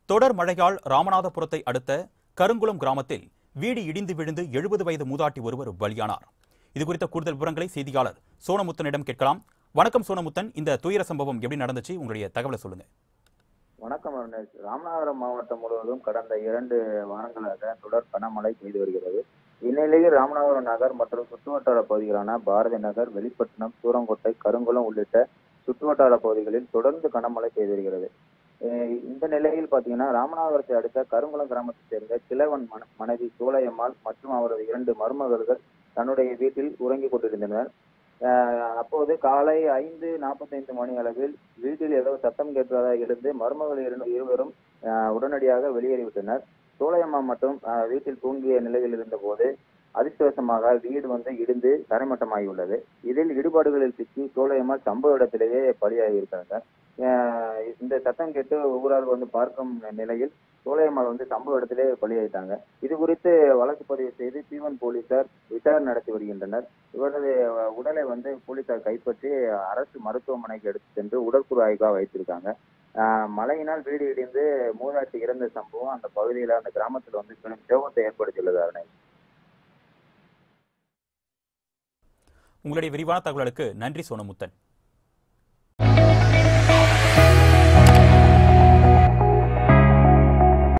தொடர் மழையால் ராமநாதபுரத்தை அடுத்த கருங்குளம் கிராமத்தில் வீடு இடிந்து விழுந்து எழுபது வயது மூதாட்டி ஒருவர் பலியானார் இது குறித்த கூடுதல் விவரங்களை செய்தியாளர் சோனமுத்தனிடம் கேட்கலாம் வணக்கம் சோனமுத்தன் இந்த துயர சம்பவம் எப்படி நடந்துச்சு உங்களுடைய தகவலை சொல்லுங்க வணக்கம் அருணேஷ் ராமநாதபுரம் மாவட்டம் முழுவதும் கடந்த இரண்டு வாரங்களாக தொடர் கனமழை பெய்து வருகிறது இந்நிலையில் ராமநாதபுரம் நகர் மற்றும் சுற்றுவட்டார பகுதிகளான பாரதி நகர் வெளிப்பட்டினம் சூரங்கோட்டை கருங்குளம் உள்ளிட்ட சுற்றுவட்டார பகுதிகளில் தொடர்ந்து கனமழை பெய்து வருகிறது அஹ் இந்த நிலையில் பாத்தீங்கன்னா ராமநாதபுரத்தை அடுத்த கருங்குளம் கிராமத்தைச் சேர்ந்த கிழவன் மன- மனைவி சோலையம்மாள் மற்றும் அவரது இரண்டு மருமகள்கள் தன்னுடைய வீட்டில் உறங்கிக் கொண்டிருந்தனர் அஹ் அப்போது காலை ஐந்து நாற்பத்தைந்து மணி அளவில் வீட்டில் ஏதோ சத்தம் கேட்பதாக எழுந்து மருமகள் இரு- இருவரும் அஹ், உடனடியாக வெளியேறிவிட்டனர் சோலையம்மா மட்டும் அஹ், வீட்டில் தூங்கிய நிலையில் இருந்தபோது அதிர்ஷ்டவசமாக வீடு வந்து இடிந்து தரைமட்டமாகியுள்ளது இதில் இடுபாடுகளில் சிக்கி சோலையம்மா சம்பவ இடத்திலேயே பலியாகி இருக்காங்க அஹ், இந்த சத்தம் கேட்டு ஊரார் வந்து பார்க்கும் நிலையில் சோலையம்மாள் வந்து சம்பவ இடத்திலே பலியாயிட்டாங்க இது குறித்து வழக்கு பதிவு செய்து தீவன் போலீசார் விசாரணை நடத்தி வருகின்றனர் இவரது உடலை வந்து போலீசார் கைப்பற்றி அரசு மருத்துவமனைக்கு எடுத்து சென்று உடற்கூறு ஆய்வாக வைத்திருக்காங்க ஆஹ் மழையினால் வீடு இடிந்து மூதாட்டி இறந்த சம்பவம் அந்த பகுதியில் அந்த கிராமத்தில் வந்து பெரும் சோகத்தை ஏற்படுத்தியுள்ளது அருணை உங்களுடைய விரிவான தகவலுக்கு நன்றி சோனமுத்தன்